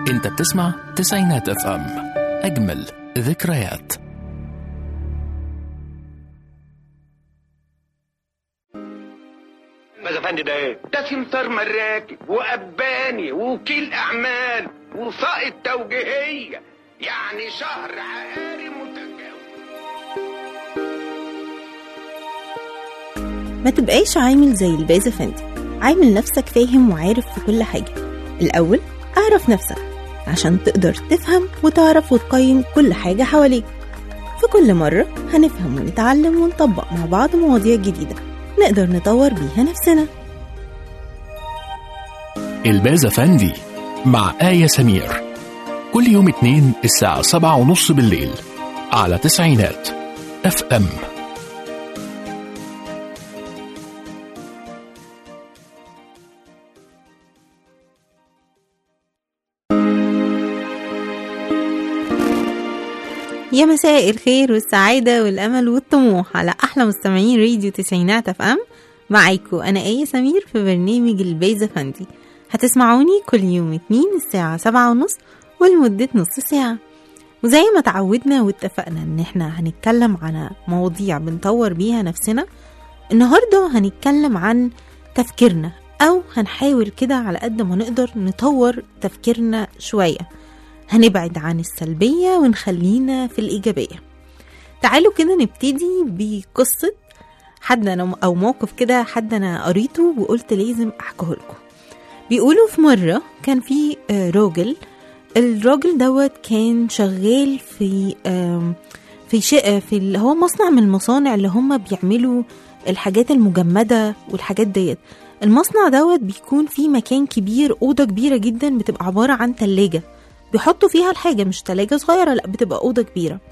انت بتسمع تسعينات اف ام اجمل ذكريات ماذا فندي ده ايه؟ ده سمسار مراكب وأباني ووكيل أعمال وسائط توجيهية يعني شهر عقاري متجاوز ما تبقاش عامل زي الباز افندي عامل نفسك فاهم وعارف في كل حاجة الأول اعرف نفسك عشان تقدر تفهم وتعرف وتقيم كل حاجة حواليك في كل مرة هنفهم ونتعلم ونطبق مع بعض مواضيع جديدة نقدر نطور بيها نفسنا الباز افندي مع آية سمير كل يوم اتنين الساعة سبعة ونص بالليل على تسعينات اف ام يا مساء الخير والسعادة والأمل والطموح على أحلى مستمعين راديو تسعينات اف ام معاكم أنا آية سمير في برنامج البيزة فندي هتسمعوني كل يوم اتنين الساعة سبعة ونص ولمدة نص ساعة وزي ما تعودنا واتفقنا ان احنا هنتكلم على مواضيع بنطور بيها نفسنا النهاردة هنتكلم عن تفكيرنا أو هنحاول كده على قد ما نقدر نطور تفكيرنا شوية هنبعد عن السلبية ونخلينا في الإيجابية تعالوا كده نبتدي بقصة حد أنا أو موقف كده حد أنا قريته وقلت لازم أحكيه لكم بيقولوا في مرة كان في آه، راجل الراجل دوت كان شغال في آم، في شقة في اللي هو مصنع من المصانع اللي هم بيعملوا الحاجات المجمدة والحاجات ديت المصنع دوت بيكون فيه مكان كبير أوضة كبيرة جدا بتبقى عبارة عن تلاجة بيحطوا فيها الحاجة مش تلاجة صغيرة لأ بتبقى أوضة كبيرة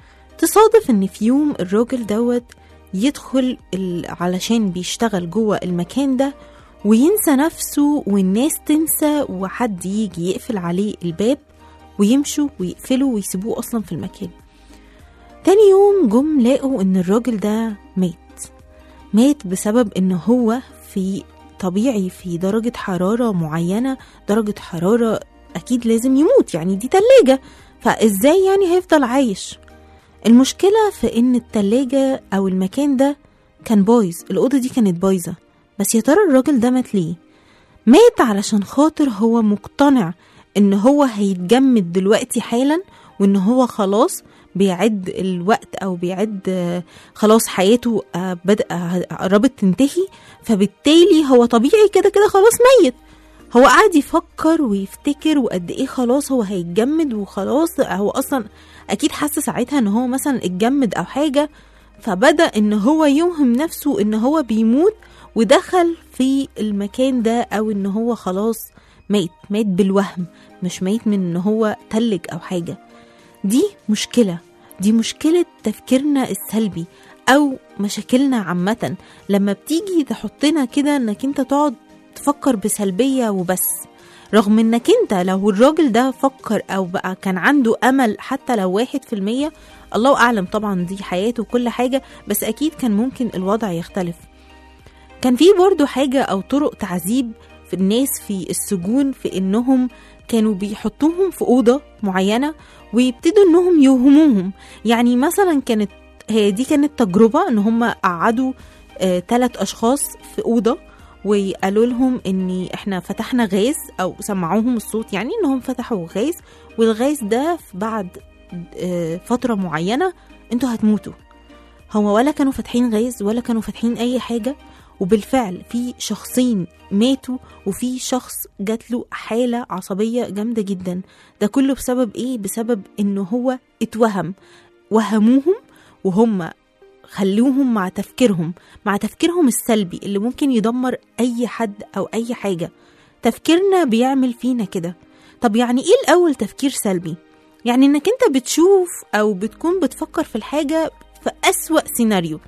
تصادف إن في يوم الراجل دوت يدخل ال- علشان بيشتغل جوه المكان ده وينسى نفسه والناس تنسى وحد يجي يقفل عليه الباب ويمشوا ويقفلوا ويسيبوه أصلا في المكان تاني يوم جم لقوا إن الراجل ده مات مات بسبب إن هو في طبيعي في درجة حرارة معينة درجة حرارة أكيد لازم يموت يعني دي تلاجة فإزاي يعني هيفضل عايش المشكلة في إن التلاجة أو المكان ده كان بايظ الأوضة دي كانت بايظة بس يا ترى الراجل ده مات ليه مات علشان خاطر هو مقتنع إن هو هيتجمد دلوقتي حالا وإن هو خلاص بيعد الوقت أو بيعد آه، خلاص حياته آه، بدأ قربت تنتهي فبالتالي هو طبيعي كده كده خلاص ميت هو قاعد يفكر ويفتكر وقد ايه خلاص هو هيتجمد وخلاص هو اصلا اكيد حس ساعتها ان هو مثلا اتجمد او حاجه فبدا ان هو يوهم نفسه ان هو بيموت ودخل في المكان ده او ان هو خلاص مات مات بالوهم مش ميت من ان هو تلج او حاجه دي مشكله دي مشكله تفكيرنا السلبي او مشاكلنا عامه لما بتيجي تحطنا كده انك انت تقعد تفكر بسلبية وبس رغم انك انت لو الراجل ده فكر او بقى كان عنده امل حتى لو واحد في المية الله اعلم طبعا دي حياته وكل حاجة بس اكيد كان ممكن الوضع يختلف كان في برضو حاجة او طرق تعذيب في الناس في السجون في انهم كانوا بيحطوهم في أوضة معينة ويبتدوا انهم يوهموهم يعني مثلا كانت هي دي كانت تجربة ان هم قعدوا ثلاث اشخاص في أوضة وقالوا لهم ان احنا فتحنا غاز او سمعوهم الصوت يعني انهم فتحوا غاز والغاز ده في بعد آه، فترة معينة انتوا هتموتوا هو ولا كانوا فاتحين غاز ولا كانوا فاتحين اي حاجة وبالفعل في شخصين ماتوا وفي شخص جات له حالة عصبية جامدة جدا ده كله بسبب ايه بسبب ان هو اتوهم وهموهم وهم خلوهم مع تفكيرهم مع تفكيرهم السلبي اللي ممكن يدمر اي حد او اي حاجه تفكيرنا بيعمل فينا كده طب يعني ايه الاول تفكير سلبي يعني انك انت بتشوف او بتكون بتفكر في الحاجه في اسوا سيناريو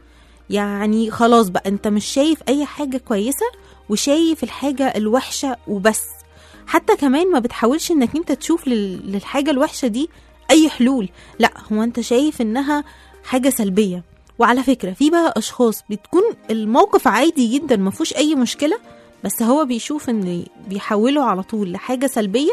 يعني خلاص بقى انت مش شايف اي حاجه كويسه وشايف الحاجه الوحشه وبس حتى كمان ما بتحاولش انك انت تشوف لل- للحاجه الوحشه دي اي حلول لا هو انت شايف انها حاجه سلبيه وعلى فكرة في بقى أشخاص بتكون الموقف عادي جدا ما فيهوش أي مشكلة بس هو بيشوف إن بيحوله على طول لحاجة سلبية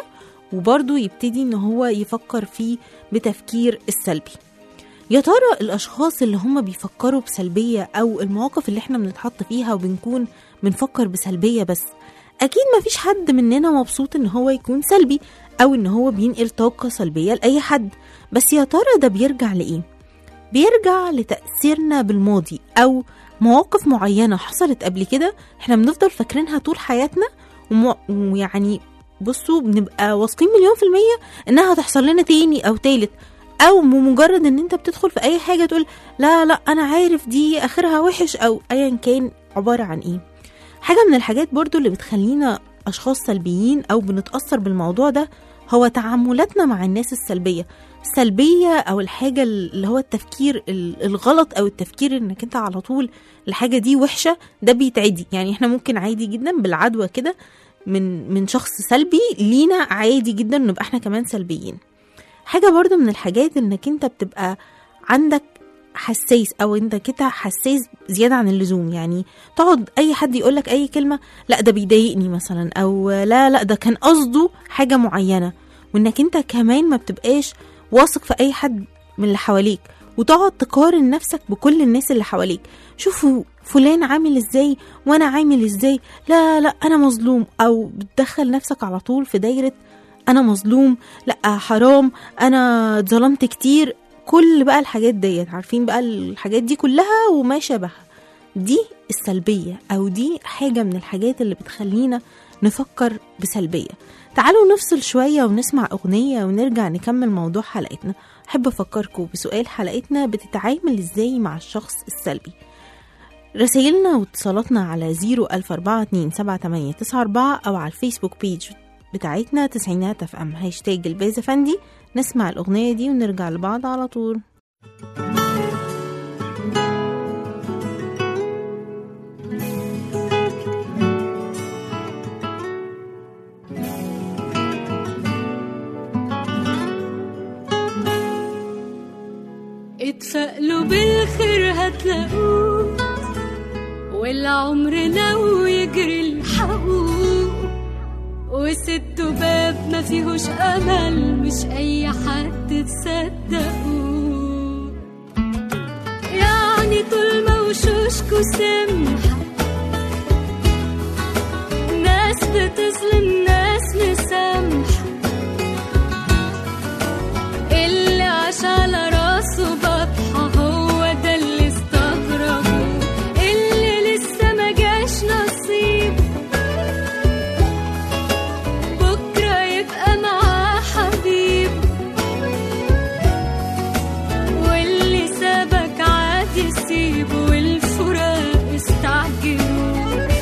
وبرضه يبتدي ان هو يفكر فيه بتفكير السلبي يا ترى الاشخاص اللي هم بيفكروا بسلبيه او المواقف اللي احنا بنتحط فيها وبنكون بنفكر بسلبيه بس اكيد مفيش حد مننا مبسوط ان هو يكون سلبي او ان هو بينقل طاقه سلبيه لاي حد بس يا ترى ده بيرجع لايه بيرجع لتاثيرنا بالماضي او مواقف معينه حصلت قبل كده احنا بنفضل فاكرينها طول حياتنا وم- ويعني بصوا بنبقى واثقين مليون في المية انها هتحصل لنا تاني او تالت او بمجرد ان انت بتدخل في اي حاجة تقول لا لا انا عارف دي اخرها وحش او ايا كان عبارة عن ايه حاجة من الحاجات برضو اللي بتخلينا اشخاص سلبيين او بنتأثر بالموضوع ده هو تعاملاتنا مع الناس السلبية السلبية او الحاجة اللي هو التفكير ال- الغلط او التفكير انك انت على طول الحاجة دي وحشة ده بيتعدي يعني احنا ممكن عادي جدا بالعدوى كده من من شخص سلبي لينا عادي جدا نبقى احنا كمان سلبيين حاجة برضو من الحاجات انك انت بتبقى عندك حساس او انت كده حساس زيادة عن اللزوم يعني تقعد اي حد يقولك اي كلمة لا ده بيضايقني مثلا او لا لا ده كان قصده حاجة معينة وانك انت كمان ما بتبقاش واثق في اي حد من اللي حواليك وتقعد تقارن نفسك بكل الناس اللي حواليك شوفوا فلان عامل ازاي وانا عامل ازاي لا لا انا مظلوم او بتدخل نفسك على طول في دايرة انا مظلوم لا حرام انا اتظلمت كتير كل بقى الحاجات ديت عارفين بقى الحاجات دي كلها وما شابهها دي السلبية أو دي حاجة من الحاجات اللي بتخلينا نفكر بسلبية تعالوا نفصل شوية ونسمع أغنية ونرجع نكمل موضوع حلقتنا أحب أفكركم بسؤال حلقتنا بتتعامل إزاي مع الشخص السلبي رسائلنا واتصالاتنا على 004278894 أو على الفيسبوك بيج بتاعتنا تسعينات اف ام هاشتاج الباز فندي نسمع الأغنية دي ونرجع لبعض على طول اتفائلوا بالخير هتلاقوه والعمر لو يجري الحقوق وسدوا باب ما فيهوش امل مش اي حد تصدقوه يعني طول ما وشوشكوا سمحة ناس بتظلم ناس مسامحة اللي عاش على راسه بطحة هو ده اللي استغربه اللي لسه ما جاش نصيب بكرة يبقى معاه حبيب واللي سابك عادي سيبه والفراق استعجلوا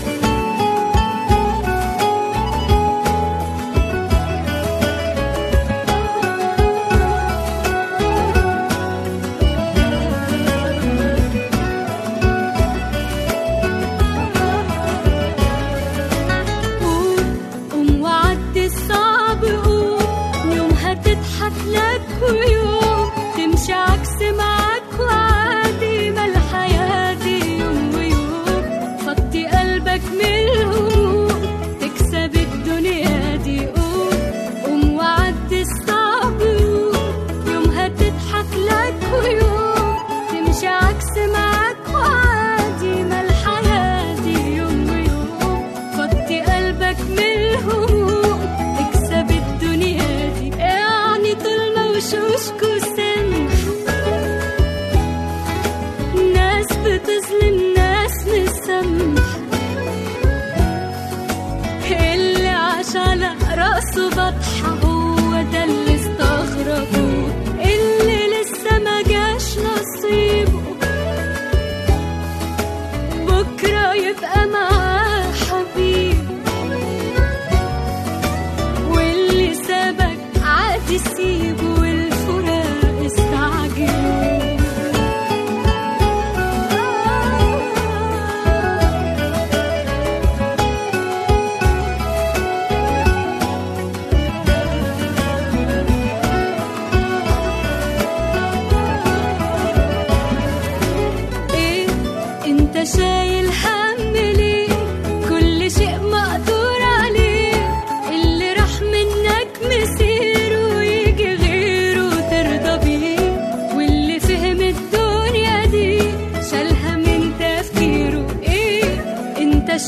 قوم قوم وعدي الصعب قوم يوم هتضحك لك ويوم تمشي عكس معاك وعادي ما الحياة دي يوم ويوم فضي قلبك من الهموم تكسب الدنيا دي قوم قوم وعدي الصعب قوم يوم هتضحك لك ويوم تمشي عكس معاك وعادي ما الحياة دي يوم ويوم فضي قلبك من الهموم اكسب الدنيا دي يعني طول ما وشوشكوا سمح ناس بتظلم ناس مسامح اللي عاش على راسه بطحة هو ده اللي استغربوه اللي لسه ما جاش نصيبه بكرة يبقى معاه حبيب واللي سابك عادي سيبه والفراق استعجلوا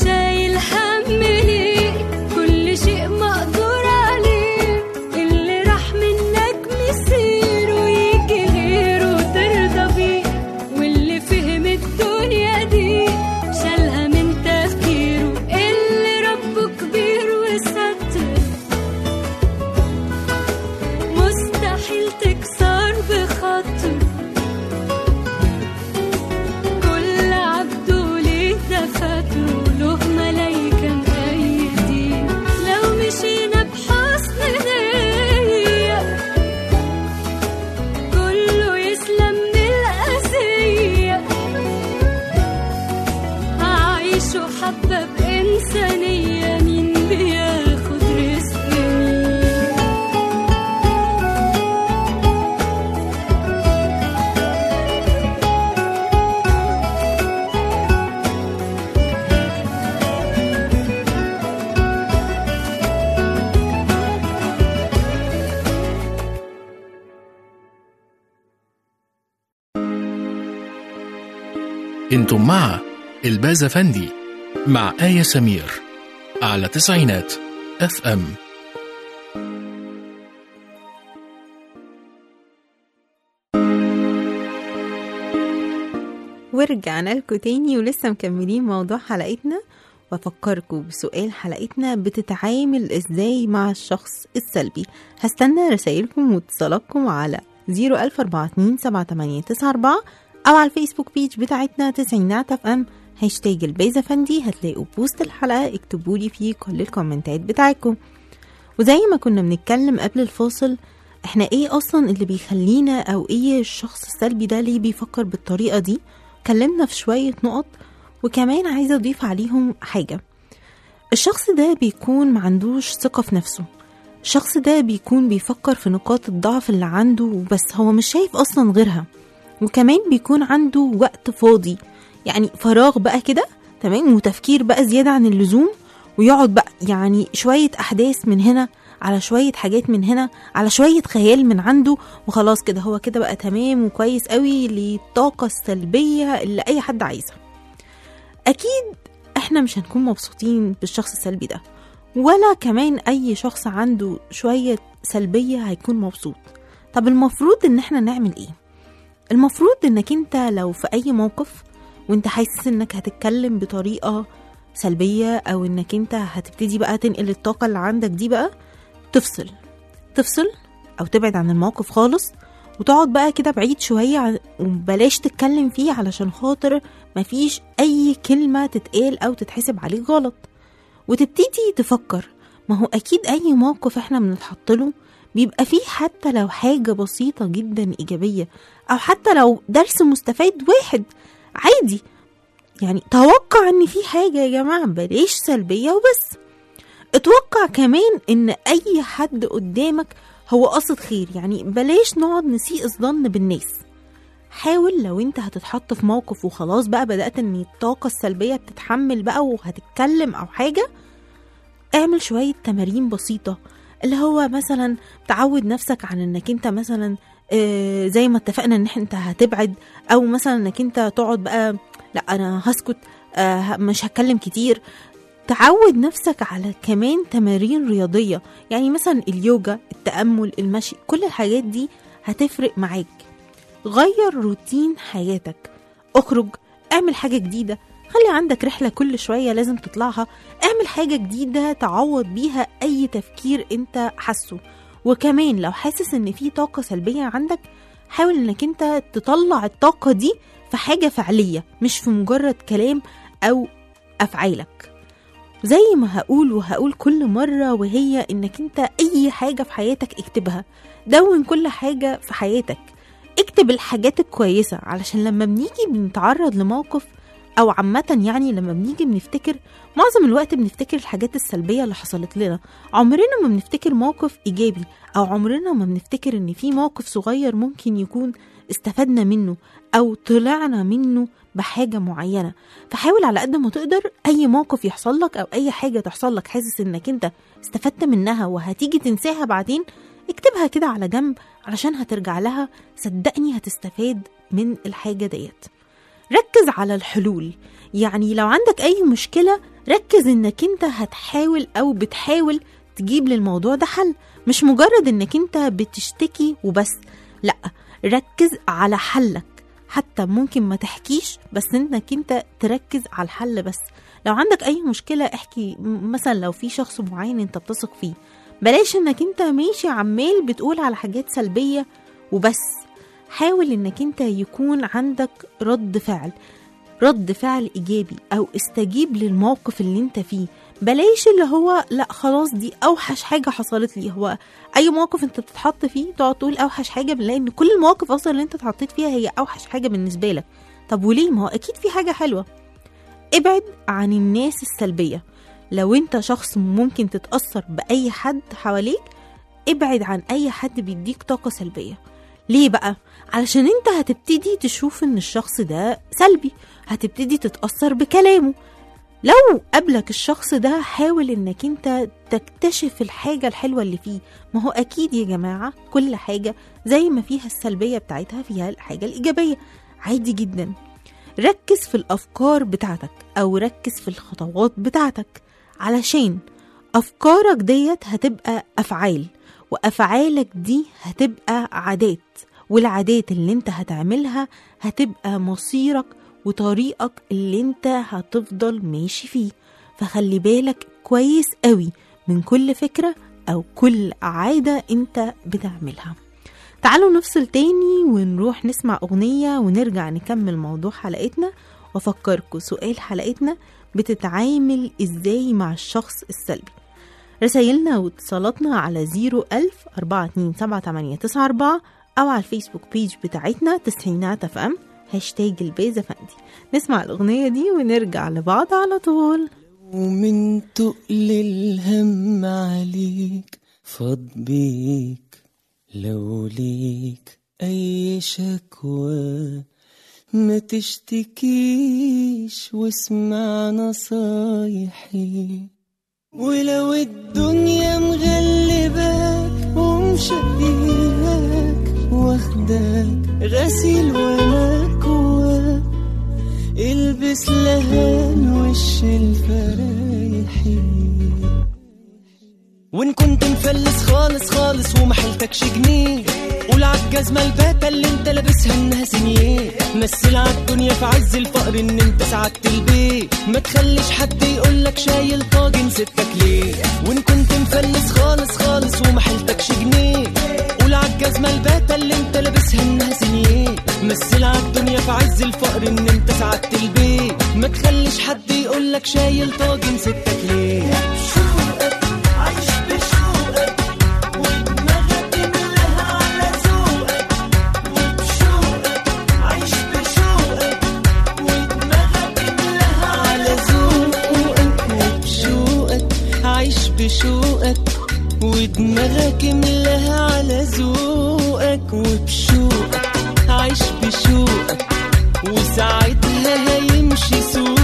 شايل هم ليه كل شيء مقدور عليه اللي راح منك مسيره يجي غيره ترضى بيه واللي فهم الدنيا دي شالها من تفكيره اللي ربه كبير وستر مستحيل تكسر بخاطر كل عبده ليه دفاتره له ملايكة مأيدين لو مشينا بحسن نية كله يسلم من الأذية هعيشه حبة بإنسانية مين بياخد رزق مين انتم مع الباز فندي مع آية سمير على تسعينات اف ام ورجعنا لكم تاني ولسه مكملين موضوع حلقتنا وافكركم بسؤال حلقتنا بتتعامل ازاي مع الشخص السلبي هستنى رسائلكم واتصالاتكم على 004278894 او على الفيسبوك بيج بتاعتنا تسعينات اف ام هاشتاج البيزا فندي هتلاقوا بوست الحلقه اكتبوا لي فيه كل الكومنتات بتاعتكم وزي ما كنا بنتكلم قبل الفاصل احنا ايه اصلا اللي بيخلينا او ايه الشخص السلبي ده ليه بيفكر بالطريقه دي اتكلمنا في شويه نقط وكمان عايزه اضيف عليهم حاجه الشخص ده بيكون معندوش ثقه في نفسه الشخص ده بيكون بيفكر في نقاط الضعف اللي عنده بس هو مش شايف اصلا غيرها وكمان بيكون عنده وقت فاضي يعني فراغ بقى كده تمام وتفكير بقى زيادة عن اللزوم ويقعد بقى يعني شوية أحداث من هنا على شوية حاجات من هنا على شوية خيال من عنده وخلاص كده هو كده بقى تمام وكويس قوي للطاقة السلبية اللي أي حد عايزها أكيد احنا مش هنكون مبسوطين بالشخص السلبي ده ولا كمان أي شخص عنده شوية سلبية هيكون مبسوط طب المفروض ان احنا نعمل ايه المفروض انك انت لو في اي موقف وانت حاسس انك هتتكلم بطريقة سلبية او انك انت هتبتدي بقى تنقل الطاقة اللي عندك دي بقى تفصل تفصل او تبعد عن الموقف خالص وتقعد بقى كده بعيد شوية عن- وبلاش تتكلم فيه علشان خاطر مفيش اي كلمة تتقال او تتحسب عليك غلط وتبتدي تفكر ما هو اكيد اي موقف احنا بنتحط له بيبقى فيه حتى لو حاجة بسيطة جدا إيجابية أو حتى لو درس مستفاد واحد عادي يعني توقع إن في حاجة يا جماعة بلاش سلبية وبس اتوقع كمان إن أي حد قدامك هو قصد خير يعني بلاش نقعد نسيء الظن بالناس حاول لو انت هتتحط في موقف وخلاص بقى بدأت ان الطاقة السلبية بتتحمل بقى وهتتكلم او حاجة اعمل شوية تمارين بسيطة اللي هو مثلا تعود نفسك عن انك انت مثلا آه، زي ما اتفقنا ان انت هتبعد او مثلا انك انت تقعد بقى لا انا هسكت آه، مش هتكلم كتير تعود نفسك على كمان تمارين رياضية يعني مثلا اليوجا التأمل المشي كل الحاجات دي هتفرق معاك غير روتين حياتك اخرج اعمل حاجة جديدة خلي عندك رحلة كل شوية لازم تطلعها اعمل حاجة جديدة تعوض بيها أي تفكير أنت حاسه وكمان لو حاسس إن في طاقة سلبية عندك حاول إنك أنت تطلع الطاقة دي في حاجة فعلية مش في مجرد كلام أو أفعالك زي ما هقول وهقول كل مرة وهي إنك أنت أي حاجة في حياتك اكتبها دون كل حاجة في حياتك اكتب الحاجات الكويسة علشان لما بنيجي بنتعرض لموقف أو عامة يعني لما بنيجي بنفتكر معظم الوقت بنفتكر الحاجات السلبية اللي حصلت لنا عمرنا ما بنفتكر موقف إيجابي أو عمرنا ما بنفتكر إن في موقف صغير ممكن يكون استفدنا منه أو طلعنا منه بحاجة معينة فحاول على قد ما تقدر أي موقف يحصل لك أو أي حاجة تحصل لك حاسس إنك أنت استفدت منها وهتيجي تنساها بعدين اكتبها كده على جنب علشان هترجع لها صدقني هتستفاد من الحاجة ديت ركز على الحلول يعني لو عندك أي مشكلة ركز إنك أنت هتحاول أو بتحاول تجيب للموضوع ده حل مش مجرد إنك أنت بتشتكي وبس لأ ركز على حلك حتى ممكن ما تحكيش بس انك انت تركز على الحل بس لو عندك اي مشكله احكي م- مثلا لو في شخص معين انت بتثق فيه بلاش انك انت ماشي عمال بتقول على حاجات سلبيه وبس حاول انك انت يكون عندك رد فعل رد فعل ايجابي او استجيب للموقف اللي انت فيه بلاش اللي هو لا خلاص دي اوحش حاجه حصلت لي هو اي موقف انت بتتحط فيه تقعد تقول اوحش حاجه لان كل المواقف اصلا اللي انت اتحطيت فيها هي اوحش حاجه بالنسبه لك طب وليه ما هو اكيد في حاجه حلوه ابعد عن الناس السلبيه لو انت شخص ممكن تتاثر باي حد حواليك ابعد عن اي حد بيديك طاقه سلبيه ليه بقى علشان انت هتبتدي تشوف ان الشخص ده سلبي هتبتدي تتاثر بكلامه لو قابلك الشخص ده حاول انك انت تكتشف الحاجة الحلوة اللي فيه ما هو اكيد يا جماعة كل حاجة زي ما فيها السلبية بتاعتها فيها الحاجة الايجابية عادي جدا ركز في الافكار بتاعتك او ركز في الخطوات بتاعتك علشان افكارك ديت هتبقى افعال وافعالك دي هتبقى عادات والعادات اللي انت هتعملها هتبقى مصيرك وطريقك اللي انت هتفضل ماشي فيه فخلي بالك كويس قوي من كل فكرة أو كل عادة انت بتعملها تعالوا نفصل تاني ونروح نسمع أغنية ونرجع نكمل موضوع حلقتنا وأفكركم سؤال حلقتنا بتتعامل إزاي مع الشخص السلبي رسايلنا واتصالاتنا على 01000 427 أو على الفيسبوك بيج بتاعتنا تسعينات اف ام هاشتاج البيزة فندي نسمع الأغنية دي ونرجع لبعض على طول ومن تقل الهم عليك فاض بيك لو ليك أي شكوى ما تشتكيش واسمع نصايحي ولو الدنيا مغلباك ومشقياك واخداك غسيل ومكواك البس لهان وش الفرايحي وان كنت مفلس خالص خالص وما حيلتكش جنيه قول عالجزمة الباتة اللي انت لابسها انها سنيه مثل عالدنيا في عز الفقر ان انت سعدت البيت ما تخليش حد يقولك شايل طاجن ستك ليه وان كنت مفلس خالص خالص وما حيلتكش جنيه قول عالجزمة الباتة اللي انت لابسها انها سنيه مثل عالدنيا في عز الفقر ان انت سعدت البيت ما تخليش حد يقولك شايل طاجن ستك ليه عايش بشوقك ودماغك ملها على ذوقك وبشوقك عايش بشوقك ودماغك ملها على ذوقك وبشوقك عايش بشوقك ودماغك ملها على ذوقك وبشوقك عايش بشوقك وساعتها هيمشي سوقك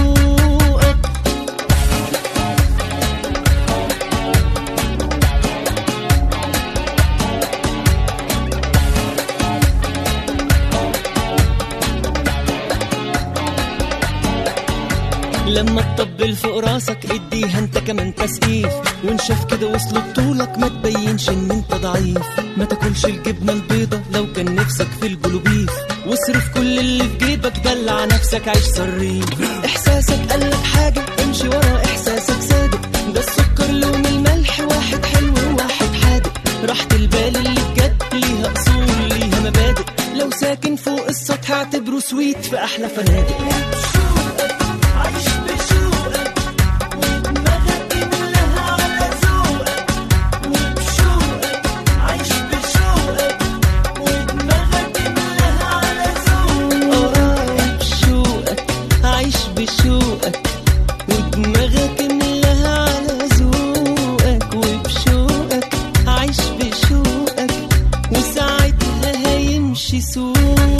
لما تطبل فوق راسك اديها انت كمان تسقيف وان شاف كده وصل بطولك ما تبينش ان انت ضعيف ما تاكلش الجبنه البيضه لو كان نفسك في البلوبيف واصرف كل اللي في جيبك دلع نفسك عيش صريف احساسك قالك حاجه امشي ورا احساسك صادق ده السكر لون الملح واحد حلو وواحد حادق راحة البال اللي بجد ليها اصول ليها مبادئ لو ساكن فوق السطح اعتبره سويت في احلى فنادق عايش بشوقك ودماغك ملها على ذوقك وبشوقك عايش بشوقك ودماغك ملها على ذوقك اه بشوقك عايش بشوقك ودماغك ملها على ذوقك وبشوقك عايش بشوقك وساعتها هيمشي سوقك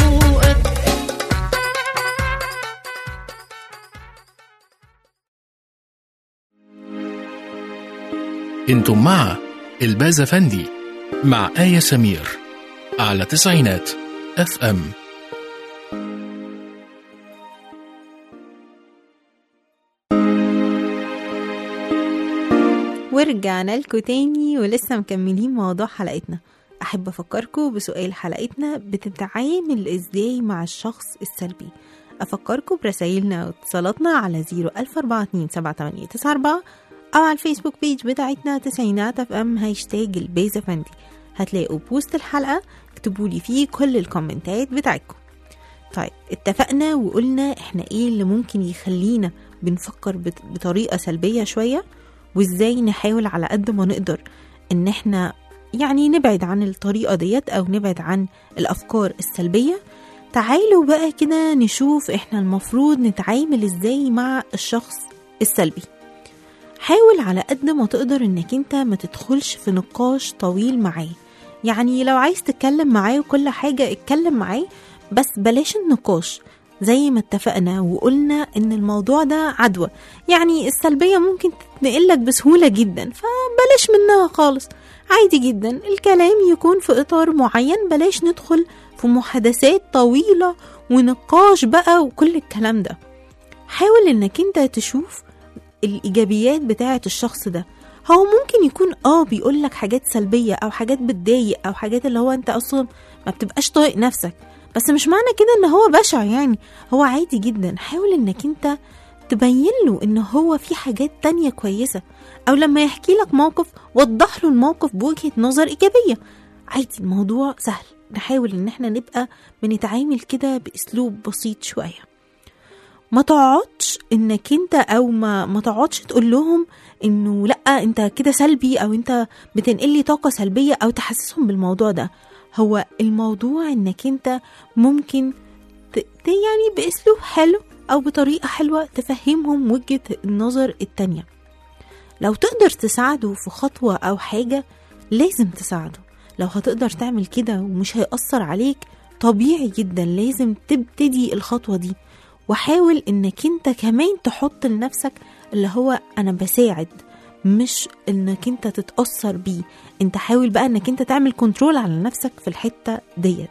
انتم مع الباز فندي مع آية سمير على تسعينات اف ام ورجعنا لكم تاني ولسه مكملين موضوع حلقتنا أحب أفكركم بسؤال حلقتنا بتتعامل إزاي مع الشخص السلبي أفكركم برسايلنا واتصالاتنا على 014278894 أو على الفيسبوك بيج بتاعتنا تسعينات اف ام هاشتاج البيزا فندي هتلاقوا بوست الحلقة اكتبوا لي فيه كل الكومنتات بتاعتكم طيب اتفقنا وقلنا احنا ايه اللي ممكن يخلينا بنفكر بت- بطريقة سلبية شوية وازاي نحاول على قد ما نقدر ان احنا يعني نبعد عن الطريقة ديت او نبعد عن الافكار السلبية تعالوا بقى كده نشوف احنا المفروض نتعامل ازاي مع الشخص السلبي حاول على قد ما تقدر انك انت ما تدخلش في نقاش طويل معاه يعني لو عايز تتكلم معاه وكل حاجة اتكلم معاه بس بلاش النقاش زي ما اتفقنا وقلنا ان الموضوع ده عدوى يعني السلبية ممكن تتنقلك بسهولة جدا فبلاش منها خالص عادي جدا الكلام يكون في اطار معين بلاش ندخل في محادثات طويلة ونقاش بقى وكل الكلام ده حاول انك انت تشوف الايجابيات بتاعه الشخص ده هو ممكن يكون اه بيقول لك حاجات سلبيه او حاجات بتضايق او حاجات اللي هو انت اصلا ما بتبقاش طايق نفسك بس مش معنى كده ان هو بشع يعني هو عادي جدا حاول انك انت تبين له ان هو في حاجات تانية كويسة او لما يحكي لك موقف وضح له الموقف بوجهة نظر ايجابية عادي الموضوع سهل نحاول ان احنا نبقى بنتعامل كده باسلوب بسيط شويه ما تقعدش انك انت او ما ما تقعدش تقول لهم انه لا انت كده سلبي او انت بتنقل لي طاقه سلبيه او تحسسهم بالموضوع ده هو الموضوع انك انت ممكن ت... ت- يعني باسلوب حلو او بطريقه حلوه تفهمهم وجهه النظر التانيه لو تقدر تساعده في خطوه او حاجه لازم تساعده لو هتقدر تعمل كده ومش هيأثر عليك طبيعي جدا لازم تبتدي الخطوه دي وحاول انك انت كمان تحط لنفسك اللي هو انا بساعد مش انك انت تتأثر بيه انت حاول بقى انك انت تعمل كنترول على نفسك في الحتة ديت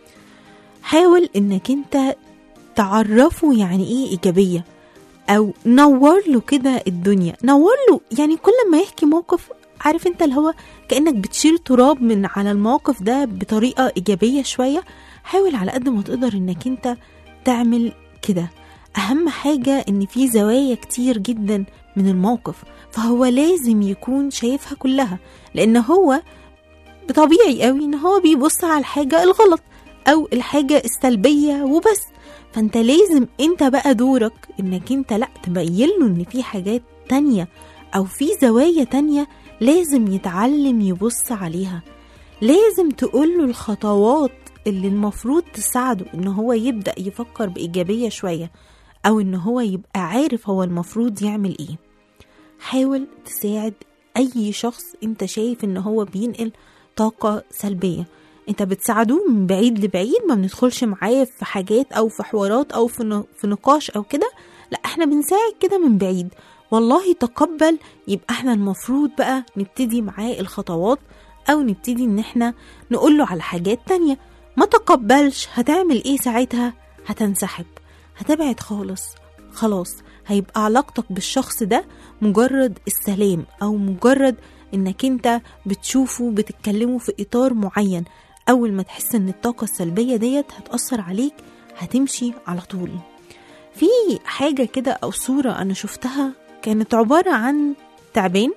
حاول انك انت تعرفه يعني ايه ايجابية او نور له كده الدنيا نور له يعني كل ما يحكي موقف عارف انت اللي هو كأنك بتشيل تراب من على الموقف ده بطريقة ايجابية شوية حاول على قد ما تقدر انك انت تعمل كده اهم حاجة ان في زوايا كتير جدا من الموقف فهو لازم يكون شايفها كلها لان هو طبيعي قوي ان هو بيبص على الحاجة الغلط او الحاجة السلبية وبس فانت لازم انت بقى دورك انك انت لا تبين له ان في حاجات تانية او في زوايا تانية لازم يتعلم يبص عليها لازم تقوله الخطوات اللي المفروض تساعده ان هو يبدأ يفكر بإيجابية شوية او ان هو يبقى عارف هو المفروض يعمل ايه حاول تساعد اي شخص انت شايف ان هو بينقل طاقة سلبية انت بتساعده من بعيد لبعيد ما بندخلش معاه في حاجات او في حوارات او في ن- في نقاش او كده لا احنا بنساعد كده من بعيد والله تقبل يبقى احنا المفروض بقى نبتدي معاه الخطوات او نبتدي ان احنا نقوله على حاجات تانية ما تقبلش هتعمل ايه ساعتها هتنسحب هتبعد خالص خلاص هيبقى علاقتك بالشخص ده مجرد السلام او مجرد انك انت بتشوفه بتتكلموا في اطار معين اول ما تحس ان الطاقة السلبية ديت هتأثر عليك هتمشي على طول في حاجة كده او صورة انا شفتها كانت عبارة عن تعبان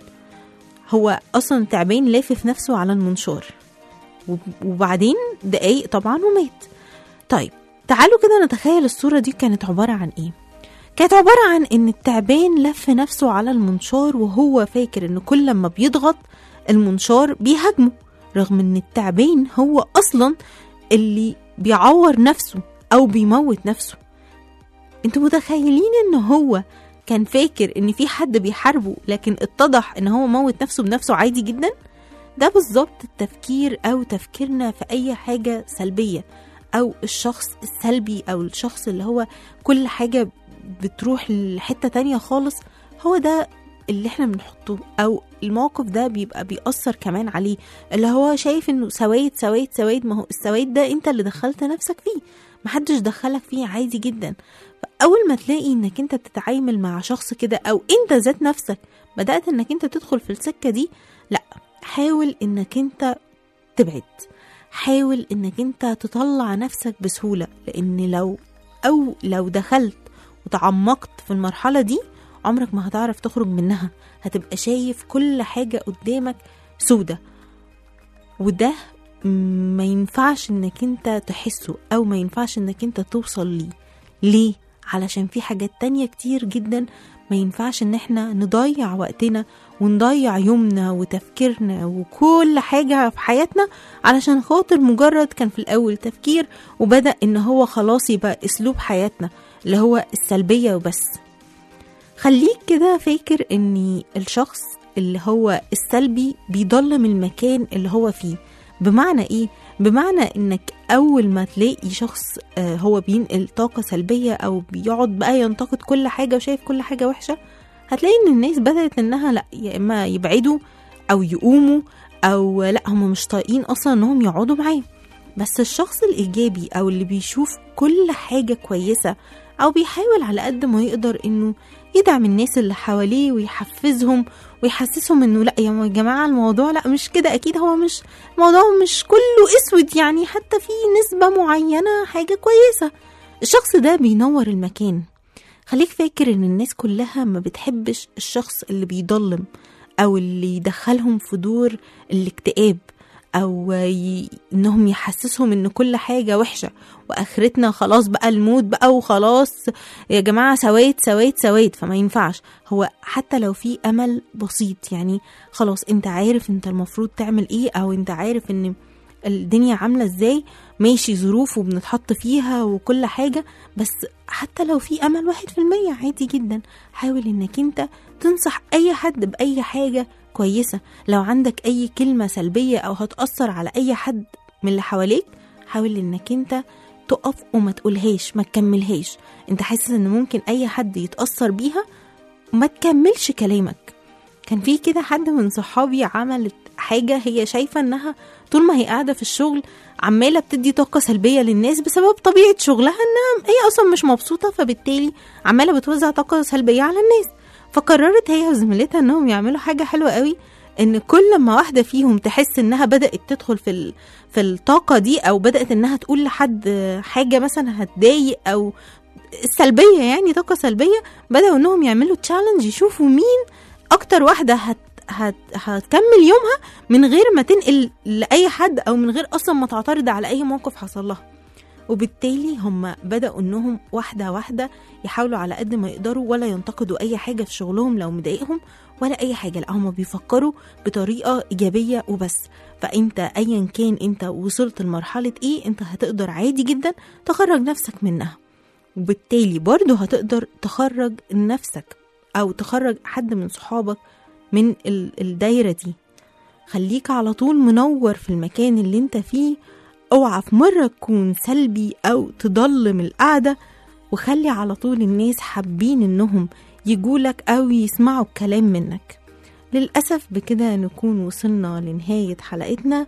هو اصلا تعبان لافف نفسه على المنشار وب- وبعدين دقايق طبعا ومات طيب تعالوا كده نتخيل الصورة دي كانت عبارة عن ايه كانت عبارة عن ان التعبان لف نفسه على المنشار وهو فاكر ان كل لما بيضغط المنشار بيهاجمه رغم ان التعبان هو اصلا اللي بيعور نفسه او بيموت نفسه انتوا متخيلين ان هو كان فاكر ان في حد بيحاربه لكن اتضح ان هو موت نفسه بنفسه عادي جدا ده بالظبط التفكير او تفكيرنا في اي حاجة سلبية او الشخص السلبي او الشخص اللي هو كل حاجة بتروح لحتة تانية خالص هو ده اللي احنا بنحطه او الموقف ده بيبقى بيأثر كمان عليه اللي هو شايف انه سواد سواد سواد ما هو السواد ده انت اللي دخلت نفسك فيه محدش دخلك فيه عادي جدا اول ما تلاقي انك انت بتتعامل مع شخص كده او انت ذات نفسك بدات انك انت تدخل في السكه دي لا حاول انك انت تبعد حاول انك انت تطلع نفسك بسهوله لان لو او لو دخلت وتعمقت في المرحله دي عمرك ما هتعرف تخرج منها هتبقى شايف كل حاجه قدامك سودة وده ما ينفعش انك انت تحسه او ما ينفعش انك انت توصل ليه ليه علشان في حاجات تانية كتير جدا ما ينفعش ان احنا نضيع وقتنا ونضيع يومنا وتفكيرنا وكل حاجة في حياتنا علشان خاطر مجرد كان في الاول تفكير وبدأ ان هو خلاص يبقى اسلوب حياتنا اللي هو السلبية وبس خليك كده فاكر ان الشخص اللي هو السلبي بيضلم المكان اللي هو فيه بمعنى ايه بمعنى انك اول ما تلاقي شخص آه، هو بينقل طاقه سلبيه او بيقعد بقى ينتقد كل حاجه وشايف كل حاجه وحشه هتلاقي ان الناس بدات انها لا يا اما يبعدوا او يقوموا او لا هم مش طايقين اصلا انهم يقعدوا معاه بس الشخص الايجابي او اللي بيشوف كل حاجه كويسه او بيحاول على قد ما يقدر انه يدعم الناس اللي حواليه ويحفزهم ويحسسهم انه لا يا جماعه الموضوع لا مش كده اكيد هو مش الموضوع مش كله اسود يعني حتى في نسبه معينه حاجه كويسه الشخص ده بينور المكان خليك فاكر ان الناس كلها ما بتحبش الشخص اللي بيضلم او اللي يدخلهم في دور الاكتئاب او ي... انهم يحسسهم ان كل حاجه وحشه واخرتنا خلاص بقى الموت بقى وخلاص يا جماعه سويت سويت سويت فما ينفعش هو حتى لو في امل بسيط يعني خلاص انت عارف انت المفروض تعمل ايه او انت عارف ان الدنيا عامله ازاي ماشي ظروف وبنتحط فيها وكل حاجه بس حتى لو في امل واحد في المية عادي جدا حاول انك انت تنصح اي حد باي حاجه كويسه لو عندك اي كلمه سلبيه او هتاثر على اي حد من اللي حواليك حاول انك انت تقف وما تقولهاش ما تكملهاش انت حاسس ان ممكن اي حد يتاثر بيها ما تكملش كلامك كان في كده حد من صحابي عملت حاجة هي شايفة انها طول ما هي قاعدة في الشغل عمالة بتدي طاقة سلبية للناس بسبب طبيعة شغلها انها هي اصلا مش مبسوطة فبالتالي عمالة بتوزع طاقة سلبية على الناس فقررت هي وزميلتها انهم يعملوا حاجة حلوة قوي ان كل ما واحدة فيهم تحس انها بدأت تدخل في ال... في الطاقة دي او بدأت انها تقول لحد حاجة مثلا هتضايق او السلبية يعني طاقة سلبية بدأوا انهم يعملوا تشالنج يشوفوا مين اكتر واحدة هت هت... هتكمل يومها من غير ما تنقل لأي حد أو من غير أصلا ما تعترض على أي موقف حصل لها وبالتالي هم بدأوا إنهم واحدة واحدة يحاولوا على قد ما يقدروا ولا ينتقدوا أي حاجة في شغلهم لو مضايقهم ولا أي حاجة لا هم بيفكروا بطريقة إيجابية وبس فأنت أيا كان أنت وصلت لمرحلة إيه أنت هتقدر عادي جدا تخرج نفسك منها وبالتالي برضه هتقدر تخرج نفسك أو تخرج حد من صحابك من ال- الدايرة دي خليك على طول منور في المكان اللي انت فيه اوعى في مرة تكون سلبي او تضلم القعدة وخلي على طول الناس حابين انهم يجولك او يسمعوا الكلام منك للأسف بكده نكون وصلنا لنهاية حلقتنا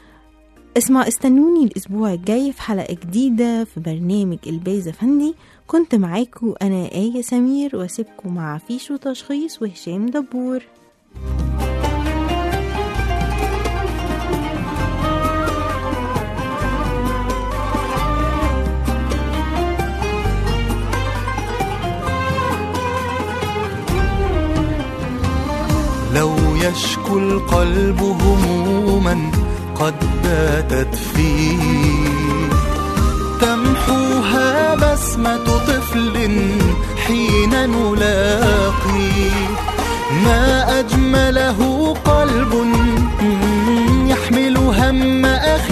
اسمع استنوني الأسبوع الجاي في حلقة جديدة في برنامج البايزة فندي كنت معاكم أنا آية سمير واسيبكم مع فيشو تشخيص وهشام دبور لو يشكو القلب هموما قد باتت فيه تمحوها بسمة طفل حين نلاقي ما أجمله قلب يحمل هم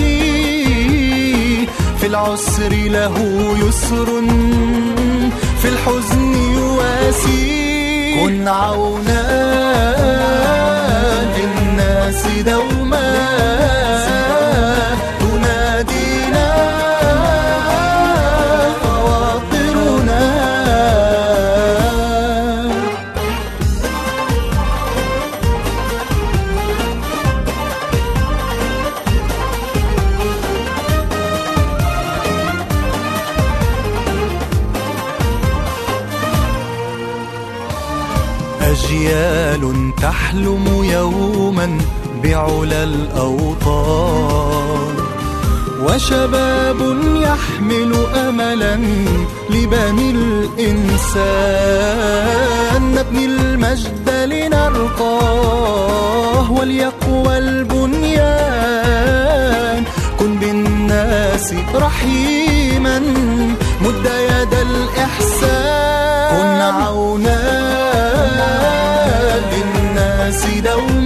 أخيه في العسر له يسر في الحزن يواسي كن عونا للناس دوما تنادينا خواطرنا أجيال تحلم يوما بعلى الأوطان وشباب يحمل أملا لبني الإنسان نبني المجد لنرقاه وليقوى البنيان كن بالناس رحيما مد يد الإحسان كن عونا للناس دوما